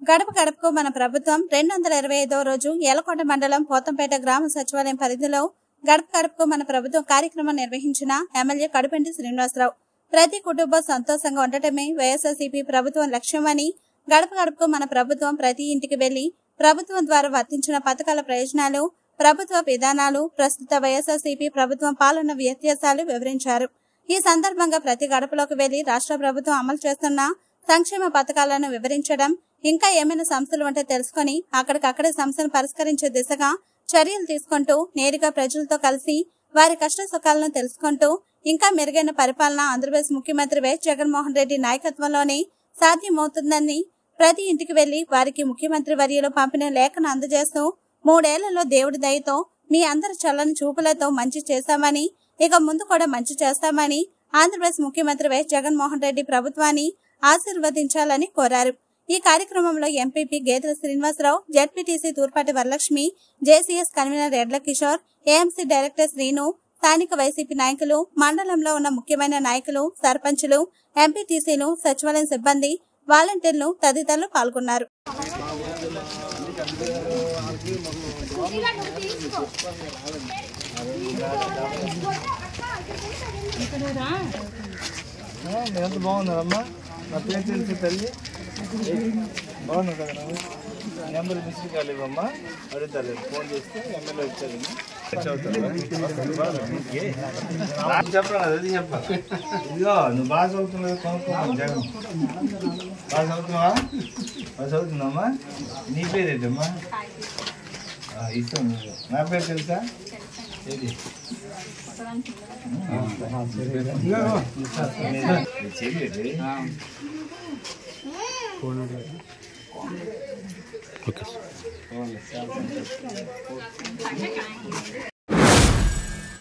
గడప గడపకు మన ప్రభుత్వం రెండు వందల ఇరవై ఐదో రోజు ఏలకొండ మండలం పోతంపేట గ్రామ సచివాలయం పరిధిలో గడప గడపకు మన ప్రభుత్వం కార్యక్రమం నిర్వహించిన ఎమ్మెల్యే కడుపెంటి శ్రీనివాసరావు ప్రతి కుటుంబం సంతోషంగా ఉండటమే వైఎస్ఆర్సీపీ ప్రభుత్వం లక్ష్యమని గడప గడపకు మన ప్రభుత్వం ప్రతి ఇంటికి వెళ్లి ప్రభుత్వం ద్వారా వర్తించిన పథకాల ప్రయోజనాలు ప్రభుత్వ విధానాలు ప్రస్తుత వైఎస్ఆర్సీపీ ప్రభుత్వం పాలన వ్యత్యాసాలు వివరించారు ఈ సందర్భంగా ప్రతి గడపలోకి వెళ్లి రాష్ట్ర ప్రభుత్వం అమలు చేస్తున్న సంక్షేమ పథకాలను వివరించడం ఇంకా ఏమైనా సమస్యలు ఉంటే తెలుసుకొని అక్కడికక్కడే సమస్యను పరిష్కరించే దిశగా చర్యలు తీసుకుంటూ నేరుగా ప్రజలతో కలిసి వారి కష్ట సుఖాలను తెలుసుకుంటూ ఇంకా మెరుగైన పరిపాలన ఆంధ్రప్రదేశ్ ముఖ్యమంత్రి వైఎస్ జగన్మోహన్ రెడ్డి నాయకత్వంలోనే సాధ్యమవుతుందని ప్రతి ఇంటికి వెళ్లి వారికి ముఖ్యమంత్రి వర్యులు పంపిన లేఖను అందజేస్తూ మూడేళ్లలో దేవుడి దయతో మీ అందరి చల్లని చూపులతో మంచి చేశామని ఇక ముందు కూడా మంచి చేస్తామని ఆంధ్రప్రదేశ్ ముఖ్యమంత్రి వైఎస్ జగన్మోహన్ రెడ్డి ప్రభుత్వాన్ని ఆశీర్వదించాలని కోరారు ఈ కార్యక్రమంలో MPP Gedela Srinivasarao ZPTC Thurpati Varalakshmi JCS convener Edla Kishore AMC director Srinu స్థానిక వైసీపీ నాయకులు మండలంలో ఉన్న ముఖ్యమైన నాయకులు సర్పంచులు ఎంపీటీసీలు సచివాలయం సిబ్బంది వాలంటీర్లు తదితరులు పాల్గొన్నారు మీరు ఎంత బాగున్నారమ్మా నా పేరు తెలిసి తల్లి బాగున్నారు కదా నువ్వు? నెంబర్ మిస్డ్ కాల్ ఇవ్వమ్మా అడుగుతారు ఫోన్ చేస్తే ఎమ్మెల్యే వచ్చారు చెప్పరా అది చెప్పా ఇదిగో నువ్వు బాగా చదువుతున్నావు కొనుక్కోమని జగన్ బాగా చదువుతున్నావా బాగా చదువుతున్నావమ్మా నీ పేరు ఏంటమ్మా ఆ, ఇస్తాం నువ్వు. నా పేరు తెలుసా ఏది చెల్లి ఓకే సార్